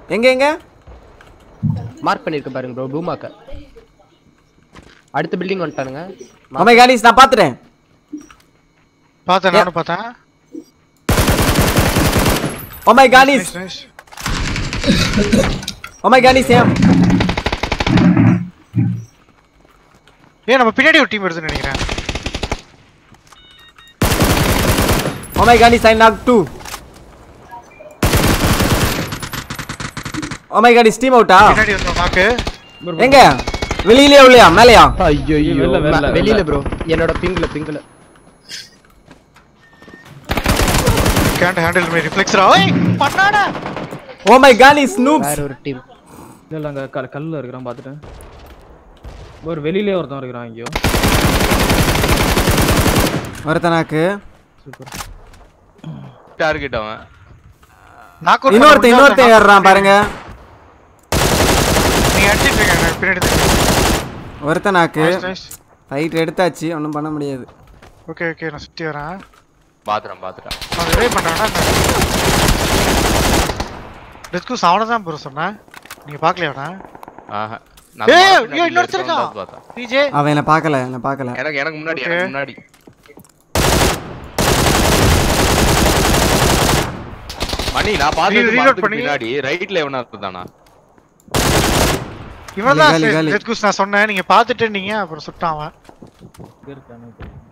எங்க எங்க மார்க் பண்ணிருக்க பாருங்க ப்ரோ ப்ளூ மார்க்க அடுத்த பில்டிங் வந்துட்டானுங்க ஓமை காலிஸ் நான் பாத்துட்டேன் பார்த்தேன் நானும் பார்த்தேன் ஓமை காலிஸ் நைஸ் ஓமை காலிஸ் ஏன் ஏன் நம்ம பின்னாடி ஒரு டீம் வருதுன்னு நினைக்கிறேன் ஓமை காலிஸ் ஐ நாக் டூ ஓமை காலிஸ் டீம் அவுட்டா பின்னாடி வந்தோம் நாக்கு எங்க வெளியிலயா உள்ளயா மேலையா ஐயோ வெளில, வெளில, வெளியில ப்ரோ என்னோட பிங்க்ல பிங்க்ல கேண்ட் ஹேண்டில் மீ ரிஃப்ளெக்ஸரா ஓய் பண்ணாடா ஓமை காலிஸ் நூப்ஸ் வேற ஒரு டீம் இல்ல இல்ல அங்க கல் கல்ல இருக்கிறான் பாத்துட்டேன் ஒரு வெளியிலே ஒருத்தன் இருக்கிறான் ஐயோ ஒருத்தனாக்கு சூப்பர் டார்கெட் அவன் நாக் இன்னொருத்தன் இன்னொருத்தன் ஏறுறான் பாருங்க நீங்க அடிச்சிட்டு இருக்கீங்க எனக்கு பின்னாடி ஒருத்தனாக்கு நைஸ் நைஸ் ஃபைட் எடுத்தாச்சு ஒன்றும் பண்ண முடியாது ஓகே ஓகே நான் சுத்தி வரேன் பாத்துறேன் பாத்துறேன் நான் ரிவே பண்றேன்னா டிஸ்கூஸ் அவனை தான் ப்ரோ சொன்னேன் நீங்க பார்க்கலையாடா ஆஹா ஏய், நான் ஐயோ, இன்னொருத்தன் இருக்கான். பார்த்தேன் டிஜே அவன் என்ன பார்க்கல என்ன பார்க்கல எனக்கு எனக்கு முன்னாடி Okay. எனக்கு முன்னாடி மணி நான் Re- பார்த்தது reload மரத்துக்கு பண்ணி. பின்னாடி ரைட்ல எவனா இருந்தானா இவன் காலி, காலி. தான் டிஸ்கூஸ் நான் சொன்னேன் நீங்க பார்த்துட்டு நீங்க அப்புறம் சுட்டான் அவன் இருக்கானு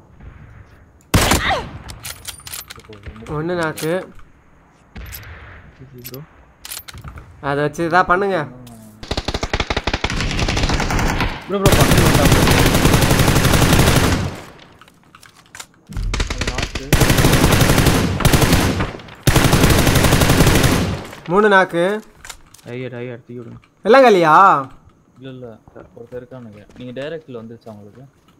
ஒன்று நாக்கு ப்ரோ அதை வச்சு இதாக பண்ணுங்க ப்ரோ ப்ரோ பக்கத்துல வந்தா bro. மூணு நாக்கு ஐயா ஐயா தூக்கி விடுங்க எல்லாம் காலியா இல்ல இல்ல ஒருத்தர் இருக்கானுங்க நீங்க டைரக்ட்ல வந்துருச்சா உங்களுக்கு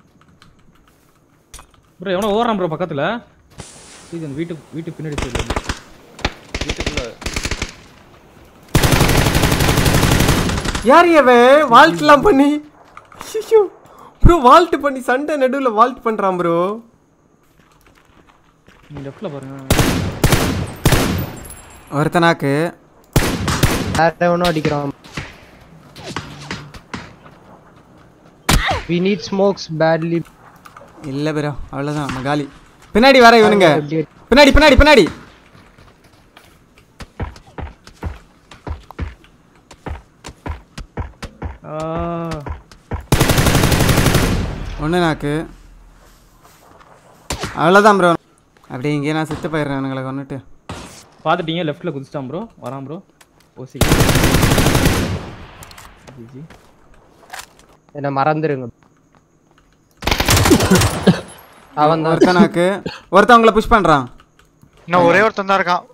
ப்ரோ எவனோ ஓடுறான் ப்ரோ பக்கத்துல இது அந்த வீட்டு வீட்டு பின்னாடி சைடு வீட்டுக்குள்ள யார் இவன் வால்ட்லாம் பண்ணி ப்ரோ வால்ட் பண்ணி சண்டை நடுவில் வால்ட் பண்ணுறான் ப்ரோ நீங்க லெஃப்ட்ல பாருங்க ஒருத்தனாக்கு வேற எவனோ அடிக்கிறான் we need smokes badly இல்லை ப்ரோ அவ்வளோதான் நம்ம காலி பின்னாடி வர இவனுங்க பின்னாடி பின்னாடி பின்னாடி ஆ ஒன்று நாக்கு அவ்வளோதான் ப்ரோ அப்படியே இங்கே நான் செத்து போயிடுறேன் இவனுங்களை கொண்டுட்டு பாத்துட்டீங்க லெஃப்ட்ல குதிச்சிட்டான் ப்ரோ வரான் ப்ரோ ஓசி ஜிஜி என்ன மறந்துருங்க அவன் தான் ஒருத்தனாக்கு ஒருத்தவங்கள புஷ் பண்ணுறான் இன்னும் ஒரே ஒருத்தன் தான் இருக்கான்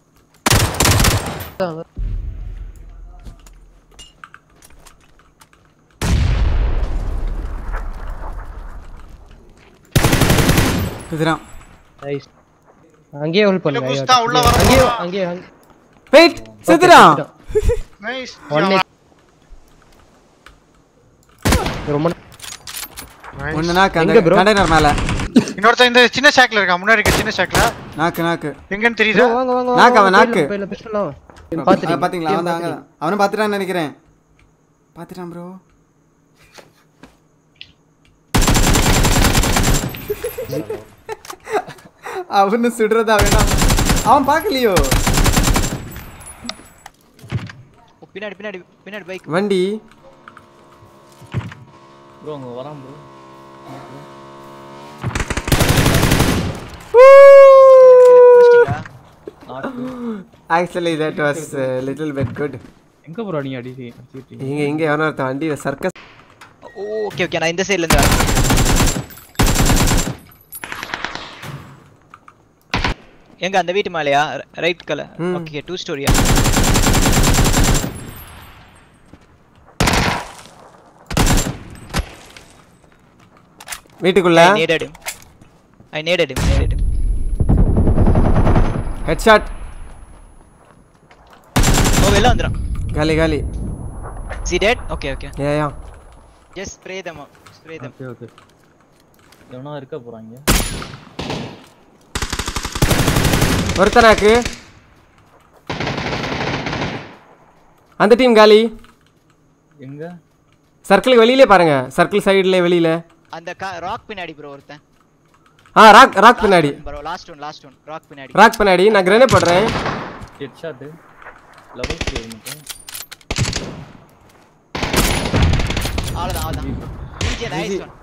குதிரான் Nice. அங்கேயே ஹோல்ட் பண்ணுங்க இல்ல, ஐயா. புஷ்டா, உள்ள வர அங்கேயே போறான். அங்கேயே அங்க- வெயிட் செத்துறான் நைஸ் One minute. ரொம்ப ஒன்று நாக்கு அந்த எங்க bro? கண்டெய்னர் மேலே இன்னொருத்தன் இந்த சின்ன ஷாக்ல இருக்கான் முன்னாடி இருக்க சின்ன ஷாக்ல நாக்கு நாக்கு எங்கன்னு bro, தெரியுதா வாங்க வாங்க நாக்கு அவன் வாங்க நாக்கு. போயிடலாம், போயிடலாம், pistol ஆகும். ஆ, பாத்துட்டீங்க பாத்தீங்களா அவன் தான் அங்கே அவனும் பார்த்துட்டான்னு நினைக்கிறேன் பார்த்துட்டான் ப்ரோ அவனு சுடுறதா வேணாம் அவன் பார்க்கலையோ பின்னாடி பின்னாடி பின்னாடி பைக் வண்டி ப்ரோ அங்க வரான் bro actually that was little bit good எங்க ப்ரோ நீங்க அடிச்சு அடிச்சிட்டீங்க இங்க இங்க எவனோ ஒருத்தன் வண்டியில சர்க்கஸ் ஓகே ஓகே நான் இந்த சைடுல இருந்து வரேன் எங்க அந்த வீட்டு மேலயா ரைட் கலர் ம். ஓகே டூ ஸ்டோரியா வீட்டுக்குள்ள I needed him. I needed him. Needed him. Headshot ஓ வெளில வந்துறான் காலி காலி See dead? Okay, okay. ஏயா Just spray them out. Spray them. Okay okay எவனா இருக்க போறாங்க ஒருத்தனாக்கு அந்த டீம் காலி எங்க சர்க்கிளுக்கு வெளியிலே பாருங்க சர்க்கிள் சைடுல வெளியில அந்த ராக் பின்னாடி ப்ரோ ஒருத்தன் ஆ ராக் ராக் பின்னாடி bro last one last one rock பின்னாடி ராக் பின்னாடி நான் கிரனேட் போடுறேன் ஹெட் ஷாட் லெவல் த்ரீ மட்டும் அவ்வளவுதான் அவ்வளவுதான் நைஸ் ஒன்